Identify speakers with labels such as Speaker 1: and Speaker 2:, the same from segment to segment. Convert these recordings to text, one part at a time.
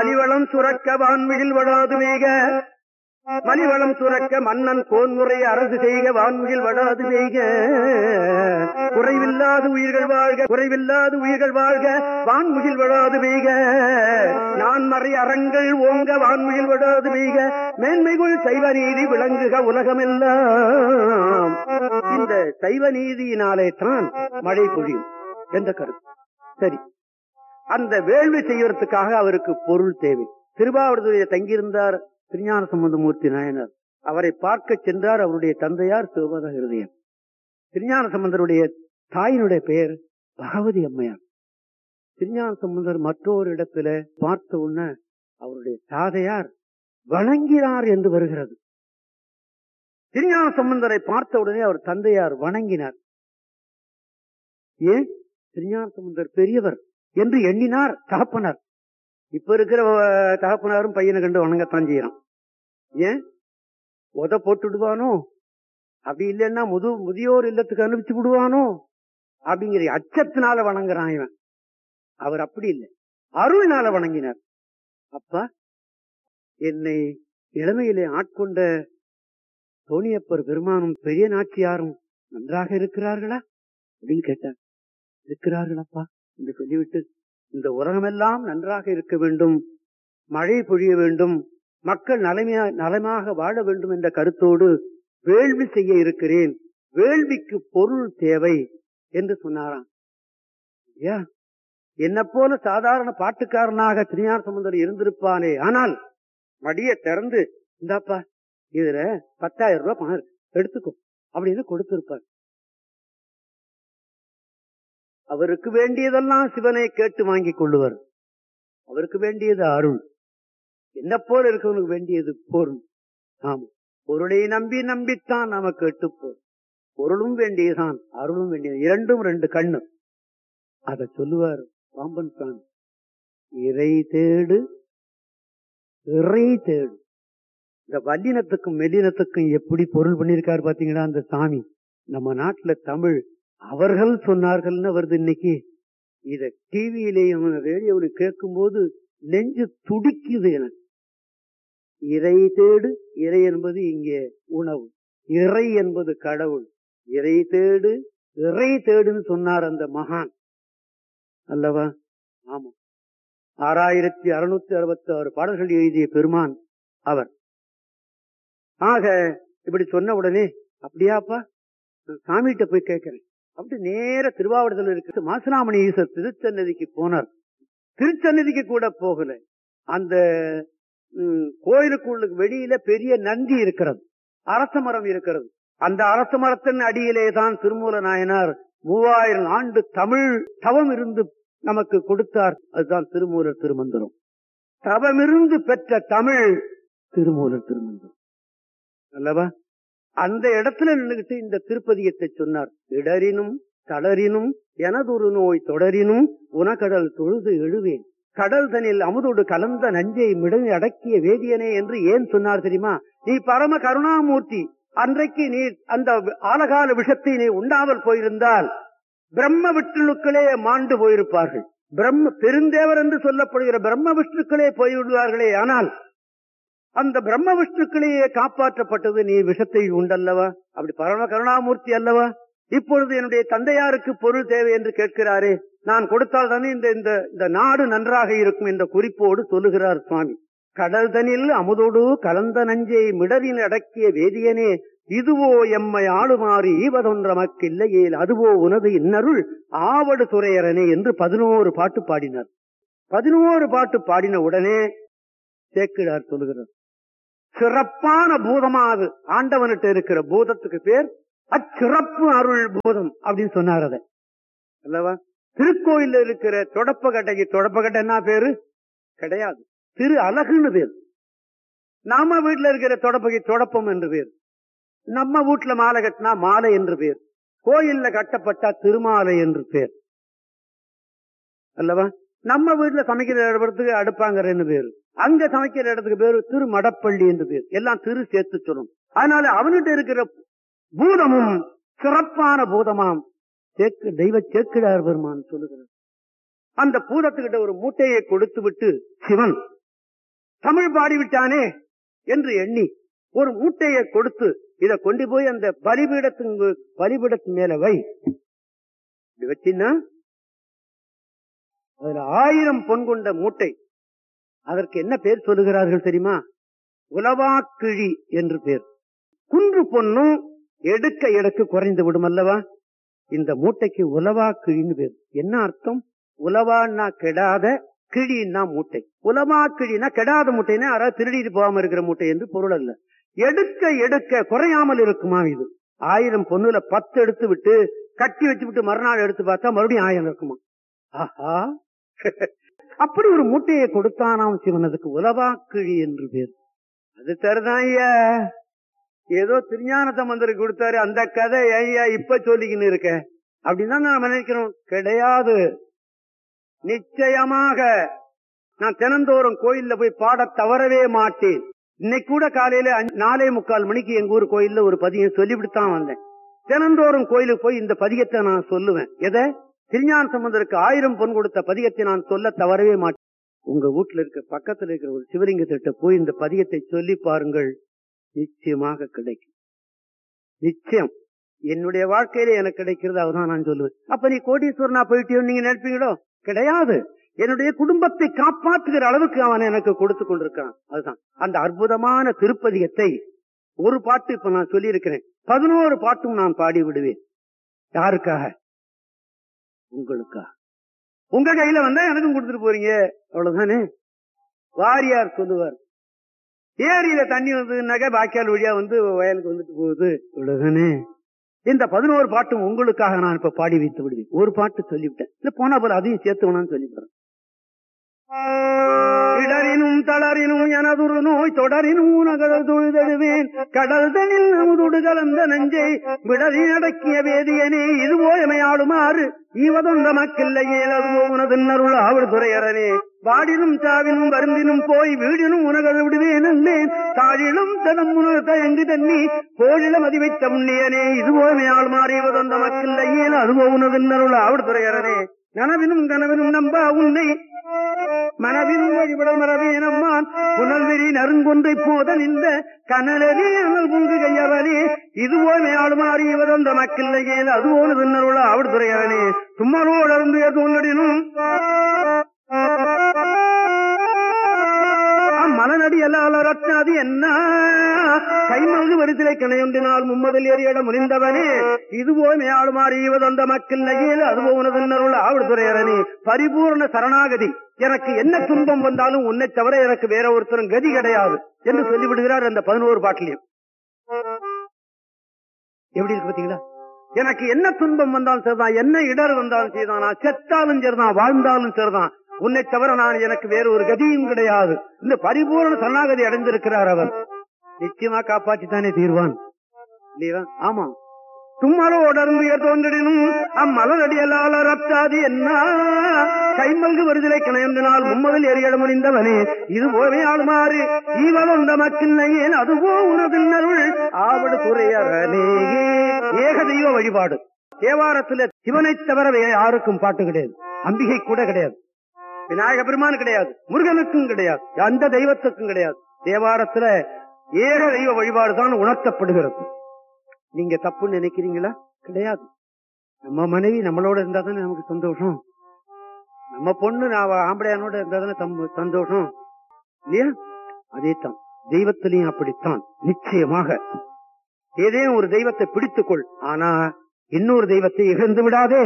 Speaker 1: மலிவளம் சுரக்க வான்மிகில் வடாது வீக மலிவளம் சுரக்க மன்னன் கோன்முறை அரசு செய்க வான்மிகில் வடாது செய்க குறைவில்லாத உயிர்கள் வாழ்க குறைவில்லாத உயிர்கள் வாழ்க வான்முகில் வடாது பெய்க நான் மறை அறங்கள் ஓங்க வான்முகில் வடாது பெய்க மேன்மைகுள் சைவ நீதி விளங்குக உலகமெல்லாம் இந்த சைவ நீதியினாலே தான் மழை பொழியும் என்ற கருத்து சரி அந்த வேள்வி செய்வதற்காக அவருக்கு பொருள் தேவை திருவாவூரத்தில் தங்கியிருந்தார் திருஞான சம்பந்தமூர்த்தி நாயனார் அவரை பார்க்க சென்றார் அவருடைய தந்தையார் சிவபத ஹிருதயன் திருஞான சம்பந்தருடைய தாயினுடைய பெயர் பகவதி அம்மையார் திருஞான சம்பந்தர் மற்றொரு இடத்துல பார்த்த உடனே அவருடைய தாதையார் வணங்கினார் என்று வருகிறது திருஞான சம்பந்தரை பார்த்த உடனே அவர் தந்தையார் வணங்கினார் ஏன் திருஞான சம்பந்தர் பெரியவர் என்று எண்ணினார் தகப்பனார் இப்ப இருக்கிற அஹ், தகப்பனாரும் பையனை கண்டு வணங்கத்தான் செய்யறான் ஏன் உத போட்டுடுவானோ அப்படி இல்லைன்னா முது முதியோர் இல்லத்துக்கு அனுப்பிச்சு விடுவானோ அப்படிங்கிற அச்சத்தினால வணங்குறான் இவன் அவர் அப்படி இல்லை அருள்னால வணங்கினார் அப்பா என்னை இளமையிலே ஆட்கொண்ட தோணியப்பர் பெருமானும் பெரிய நாச்சியாரும் நன்றாக இருக்கிறார்களா அப்படின்னு கேட்டார் இருக்கிறார்களப்பா என்று சொல்லிவிட்டு இந்த உலகமெல்லாம் நன்றாக இருக்க வேண்டும் மழை பொழிய வேண்டும் மக்கள் நலமையா நலமாக வாழ வேண்டும் என்ற கருத்தோடு வேள்வி செய்ய இருக்கிறேன் வேள்விக்கு பொருள் தேவை என்று சொன்னாராம் ஐயா என்ன போல சாதாரண பாட்டுக்காரனாக திருஞான சம்பந்தர் இருந்திருப்பானே ஆனால் மடிய திறந்து இந்தாப்பா இதுல பத்தாயிரம் ரூபாய் பணம் இருக்கு. எடுத்துக்கோ அப்படின்னு கொடுத்திருப்பார் அவருக்கு வேண்டியதெல்லாம் சிவனை கேட்டு வாங்கிக் கொள்ளுவர் அவருக்கு வேண்டியது அருள் என்ன போல இருக்கவனுக்கு வேண்டியது பொருள் ஆமா பொருளை நம்பி நம்பித்தான் நாம கேட்டுப்போம் பொருளும் வேண்டியதுதான் அருளும் வேண்டியது இரண்டும் ரெண்டு கண்ணு அத சொல்லுவார் பாம்பன் சாமி இறை தேடு இறை தேடு இந்த வல்லினத்துக்கும் மெல்லினத்துக்கும் எப்படி பொருள் பண்ணிருக்காரு பாத்தீங்களா அந்த சாமி நம்ம நாட்டுல தமிழ் அவர்கள் சொன்னார்கள்னு வருது இன்னைக்கு இத டிவியிலையும் ரேடியோவிலும் கேட்கும் போது நெஞ்சு துடிக்குது எனக்கு இறை தேடு இறை என்பது இங்கே உணவு இறை என்பது கடவுள் இறை தேடு இறை தேடுன்னு சொன்னார் அந்த மகான் அல்லவா ஆமா ஆறாயிரத்தி அறுநூத்தி அறுபத்தி ஆறு பாடல்கள் எழுதிய பெருமான் அவர் ஆக இப்படி சொன்ன உடனே அப்படியாப்பா நான் சாமிகிட்ட போய் கேட்கிறேன் அப்படி நேர திருவாவூரத்தில் இருக்கிற மாசிலாமணி ஈஸ்வர் திருச்சன்னதிக்கு போனார் திருச்சன்னதிக்கு கூட போகல அந்த ம், கோயிலுக்குள்ள வெளியில பெரிய நந்தி இருக்கிறது அரச மரம் இருக்கிறது அந்த அரச மரத்தின் அடியிலே தான் திருமூல நாயனார் மூவாயிரம் ஆண்டு தமிழ் தவம் இருந்து நமக்கு கொடுத்தார் அதுதான் திருமூலர் திருமந்திரம் தவமிருந்து பெற்ற தமிழ் திருமூலர் திருமந்திரம் அல்லவா அந்த இடத்துல நின்றுகிட்டு இந்த திருப்பதியத்தை சொன்னார் இடரினும் தளரினும் எனதொரு நோய் தொடரினும் உனக்கடல் தொழுது எழுவேன் கடல் தனில் அமுதோடு கலந்த நஞ்சை மிடங்கி அடக்கிய வேதியனே என்று ஏன் சொன்னார் தெரியுமா நீ பரம கருணாமூர்த்தி அன்றைக்கு நீ அந்த ஆலகால விஷத்தை நீ உண்டாமல் போயிருந்தால் பிரம்ம விஷ்ணுக்களே மாண்டு போயிருப்பார்கள் பிரம்ம பெருந்தேவர் என்று சொல்லப்படுகிற பிரம்ம விஷ்ணுக்களே போய்விடுவார்களே ஆனால் அந்த பிரம்ம விஷ்ணுக்களையே காப்பாற்றப்பட்டது நீ விஷத்தை உண்டல்லவா அப்படி பரம கருணாமூர்த்தி அல்லவா இப்பொழுது என்னுடைய தந்தையாருக்கு பொருள் தேவை என்று கேட்கிறாரே நான் கொடுத்தால் தானே இந்த இந்த இந்த நாடு நன்றாக இருக்கும் என்ற குறிப்போடு சொல்லுகிறார் சுவாமி கடல் தனில் அமுதோடு கலந்த நஞ்சை மிடரில் அடக்கிய வேதியனே இதுவோ எம்மை ஆளுமாறு ஈவதொன்றமக்கு இல்லையேல் அதுவோ உனது இன்னருள் ஆவடு துறையரனே என்று பதினோரு பாட்டு பாடினார் பதினோரு பாட்டு பாடின உடனே சேக்கிழார் சொல்லுகிறார் சிறப்பான பூதமா அது ஆண்டவன்கிட்ட இருக்கிற பூதத்துக்கு பேர் அச்சிறப்பு அருள் பூதம் அப்படின்னு சொன்னார் அதை அல்லவா திருக்கோயில்ல இருக்கிற தொடப்பகட்டைக்கு தொடப்பகட்டை என்ன பேரு கிடையாது திரு அழகுன்னு பேர் நாம வீட்டுல இருக்கிற தொடப்பகை தொடப்பம் என்று பேர் நம்ம வீட்டுல மாலை கட்டினா மாலை என்று பேர் கோயில்ல கட்டப்பட்டா திருமாலை என்று பேர் அல்லவா நம்ம வீட்டுல சமைக்கிற இடத்துக்கு அடுப்பாங்கறன்னு பேரு அங்க சமைக்கிற இடத்துக்கு பேரு திரு மடப்பள்ளி என்று பேர் எல்லாம் திரு சேர்த்து சொல்லணும் அதனால அவன்கிட்ட இருக்கிற பூதமும் சிறப்பான பூதமாம் சேக்கு தெய்வ சேக்கிடார் பெருமான் சொல்லுகிறார் அந்த பூதத்துக்கிட்ட ஒரு மூட்டையை கொடுத்து விட்டு சிவன் தமிழ் பாடிவிட்டானே என்று எண்ணி ஒரு மூட்டையை கொடுத்து இத கொண்டு போய் அந்த பலிபீடத்து பலிபீடத்து மேல வை இப்படி வச்சின்னா அதுல ஆயிரம் பொன் கொண்ட மூட்டை அதற்கு என்ன பேர் சொல்லுகிறார்கள் தெரியுமா உலவாக்கிழி என்று பேர் குன்று பொன்னும் எடுக்க எடுக்க குறைந்து விடும் அல்லவா இந்த மூட்டைக்கு உலவா கிழின்னு பேர் என்ன அர்த்தம் உலவான்னா கெடாத கிழின்னா மூட்டை உலவா கிழினா கெடாத மூட்டைன்னா யாராவது திருடிட்டு போகாம இருக்கிற மூட்டை என்று பொருள் அல்ல எடுக்க எடுக்க குறையாமல் இருக்குமா இது ஆயிரம் பொண்ணுல பத்து எடுத்து விட்டு கட்டி வச்சு விட்டு மறுநாள் எடுத்து பார்த்தா மறுபடியும் ஆயிரம் இருக்குமா ஆஹா அப்படி ஒரு மூட்டையை கொடுத்தானாம் சிவன் அதுக்கு உலவா கிழி என்று பேர் அது சரிதான் ஐயா ஏதோ திருஞான சம்பந்தருக்கு கொடுத்தாரு அந்த கதை ஐயா இப்ப சொல்லிக்கின்னு இருக்க அப்படின்னு நாம நினைக்கிறோம் கிடையாது நிச்சயமாக நான் தினந்தோறும் கோயில்ல போய் பாட தவறவே மாட்டேன் இன்னைக்கு கூட காலையில அஞ்சு- நாலே முக்கால் மணிக்கு எங்க ஊர் கோயில்ல ஒரு பதியம் சொல்லிவிட்டுத்தான் வந்தேன் தினந்தோறும் கோயிலுக்கு போய் இந்த பதிகத்தை நான் சொல்லுவேன் எதை திருஞான சம்பந்தருக்கு ஆயிரம் பொன் கொடுத்த பதிகத்தை நான் சொல்ல தவறவே மாட்டேன் உங்க வீட்டுல இருக்க பக்கத்துல இருக்கிற ஒரு சிவலிங்கத்திட்ட போய் இந்த பதிகத்தை சொல்லி பாருங்கள் நிச்சயமாக கிடைக்கும் நிச்சயம் என்னுடைய வாழ்க்கையில எனக்கு கிடைக்கிறது அதுதான் நான் சொல்லுவேன் அப்ப நீ கோடீஸ்வரனா போயிட்டியோ நீங்க நினைப்பீங்களோ கிடையாது என்னுடைய குடும்பத்தை காப்பாற்றுகிற அளவுக்கு அவன் எனக்கு கொடுத்து கொண்டிருக்கான் அதுதான் அந்த அற்புதமான திருப்பதிகத்தை ஒரு பாட்டு இப்ப நான் சொல்லி இருக்கிறேன் பதினோரு பாட்டும் நான் பாடி விடுவேன் யாருக்காக உங்களுக்காக உங்க கையில வந்தா எனக்கும் கொடுத்துட்டு போறீங்க அவ்வளவுதானே வாரியார் சொல்லுவார் ஏரியில தண்ணி வந்ததுனாக்க வாய்க்கால் வழியா வந்து வயலுக்கு வந்துட்டு போகுது இவ்வளவுதானே இந்த பதினோரு பாட்டும் உங்களுக்காக நான் இப்ப பாடி வைத்து விடுவேன் ஒரு பாட்டு சொல்லிவிட்டேன் இல்ல போனா போல அதையும் சேர்த்து வேணாம்னு சொல்லிவிடுறேன் இடரினும் தளரினும் எனதுரு நோய் தொடரினும் நகழல் தொழுதழுவேன் கடல் தனில் நமுதுடு கலந்த நஞ்சை விடதி அடக்கிய வேதியனே இதுவோ எமையாடுமாறு ஈவதொந்த மக்கில்லையே அதுவோ உனதின்னருள் ஆவடு துறையரனே வாடினும் சாவினும் வருந்தினும் போய் வீடினும் உனகள் விடுவேன் அல்லேன் தாழிலும் தனம் உணர் தயங்கு தண்ணி கோழில மதிவைத்த முன்னியனே இதுவோ எமையாடுமாறு ஈவதொந்த மக்கில்லையே அதுவோ உனதின்னருள் ஆவடு துறையரனே நனவினும் கனவினும் நம்பா உன்னை மனவின் வழிபட மரவேனம்மான் புனல்வெறி நறுங்கொன்றை போத நின்ற கனலனே அனல் புங்கு கையவனே இதுவோ மேலுமாறி இவதந்த மக்கில்லையே அதுவோ தின்னருள அவள் துறையவனே சும்மரோடு அருந்து தோன்றடினும் மலநடி அல்லால ரத்னாதி என்ன கைமல்கு வரிசிலை கணையொன்றினால் மும்மதில் ஏறியிட முனிந்தவனே இதுவோ மேலுமாறி இவதந்த மக்கள் நகையில் அதுவோ உனதுன்னருள் ஆவல் துறையரனே பரிபூர்ண சரணாகதி எனக்கு என்ன துன்பம் வந்தாலும் உன்னை தவிர எனக்கு வேற ஒருத்தரும் கதி கிடையாது என்று சொல்லிவிடுகிறார் அந்த பதினோரு பாட்டிலையும் எப்படி இருக்கு பாத்தீங்களா எனக்கு என்ன துன்பம் வந்தாலும் சரிதான் என்ன இடர் வந்தாலும் சரிதான் நான் செத்தாலும் சரிதான் வாழ்ந்தாலும் சரிதான் உன்னை தவிர நான் எனக்கு வேற ஒரு கதியும் கிடையாது இந்த பரிபூர்ண சரணாகதி அடைந்திருக்கிறார் அவர் நிச்சயமா காப்பாற்றித்தானே தீர்வான் இல்லையா ஆமா தும்மலோ உடர்ந்து தோன்றினும் அம்மலரடியலால ரப்தாதி என்ன கைமல்கு வருதலை கிணையந்தினால் மும்மதில் எரியட முடிந்தவனே இது போவே ஆளுமாறு ஈவலந்த மக்கின்னையேன் அதுவோ உனதின் அருள் ஆவடு துறையரனே ஏக தெய்வ வழிபாடு தேவாரத்துல சிவனை தவிர வேற யாருக்கும் பாட்டு கிடையாது அம்பிகை கூட கிடையாது விநாயக பெருமான் கிடையாது முருகனுக்கும் கிடையாது அந்த தெய்வத்துக்கும் கிடையாது தேவாரத்துல ஏக தெய்வ வழிபாடு தான் உணர்த்தப்படுகிறது நீங்க தப்புன்னு நினைக்கிறீங்களா கிடையாது நம்ம மனைவி நம்மளோட இருந்தா தானே நமக்கு சந்தோஷம் நம்ம பொண்ணு நான் ஆம்பளையானோட இருந்தா தானே தம்- சந்தோஷம் இல்லையா அதே தான் தெய்வத்திலையும் அப்படித்தான் நிச்சயமாக ஏதேனும் ஒரு தெய்வத்தை பிடித்துக்கொள் ஆனா இன்னொரு தெய்வத்தை இழந்து விடாதே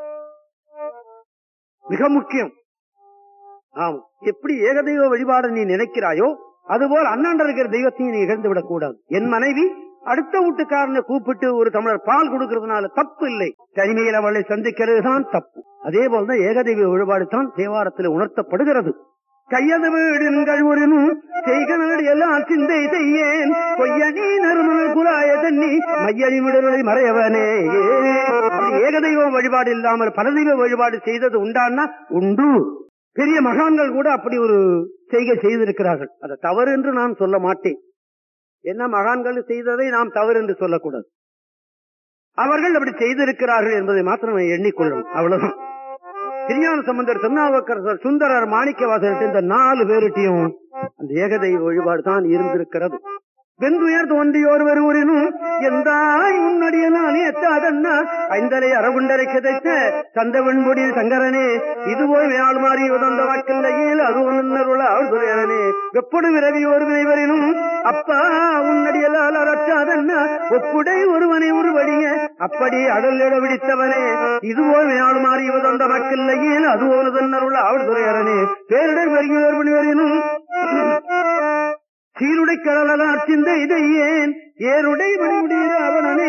Speaker 1: மிக முக்கியம் ஆமா எப்படி ஏகதெய்வ வழிபாடு நீ நினைக்கிறாயோ அதுபோல் அண்ணாண்ட இருக்கிற தெய்வத்தையும் நீ இழந்து விடக் கூடாது என் மனைவி அடுத்த வீட்டுக்காரனை கூப்பிட்டு ஒரு தமிழர் பால் கொடுக்கறதுனால தப்பு இல்லை தனிமையில் அவளை சந்திக்கிறது தான் தப்பு அதே போலதான் ஏகதெய்வ வழிபாடு தான் தேவாரத்தில் உணர்த்தப்படுகிறது கையது வீடுங்கள் ஒருனும் செய்க நாடு எல்லாம் சிந்தை செய்யேன் பொய்யனி நறுமணல் குலாய தண்ணி மையணி விடுதலை மறையவனே அப்படி ஏகதெய்வ வழிபாடு இல்லாமல் பலதெய்வ வழிபாடு செய்தது உண்டான்னா உண்டு பெரிய மகான்கள் கூட அப்படி ஒரு செய்கை செய்திருக்கிறார்கள் அதை தவறு என்று நான் சொல்ல மாட்டேன் என்ன மகான்கள் செய்ததை நாம் தவறு என்று சொல்லக்கூடாது அவர்கள் அப்படி செய்திருக்கிறார்கள் என்பதை மாத்திரம் நாம் எண்ணிக்கொள்ளும் அவ்வளவுதான் திருஞான சம்பந்தர் திருநாவுக்கரசர் சுந்தரர் மாணிக்கவாசகர் இந்த நாலு பேருட்டையும் அந்த ஏகதெய்வ வழிபாடு தான் இருந்திருக்கிறது வெந்துயர் தோன்றியோர் வருவரினும் எந்தாய் உன்னடியனானே எத்தாதன்னா ஐந்தலை அறகுண்டரை கிதைத்த சந்தவன்பொடி சங்கரனே இதுபோய் வேள் மாறி உதந்த வாக்கில்லையில் அது ஒன்னருள ஆழ்துரையனே வெப்படு விரவியோர் வினைவரினும் அப்பா உன்னடியலால் அறச்சாதன்னா ஒப்புடை ஒருவனை உருவடிய அப்படி அடல் இட விடித்தவனே இதுபோல் வேள் மாறி உதந்த வாக்கில்லையில் அது ஒருதன்னருள ஆழ்துரையரனே பேரிடர் வருகிறோர் முனிவரினும் சீருடை கடலார் சிந்த இதை ஏன் ஏருடை மணிமுடிய அவனே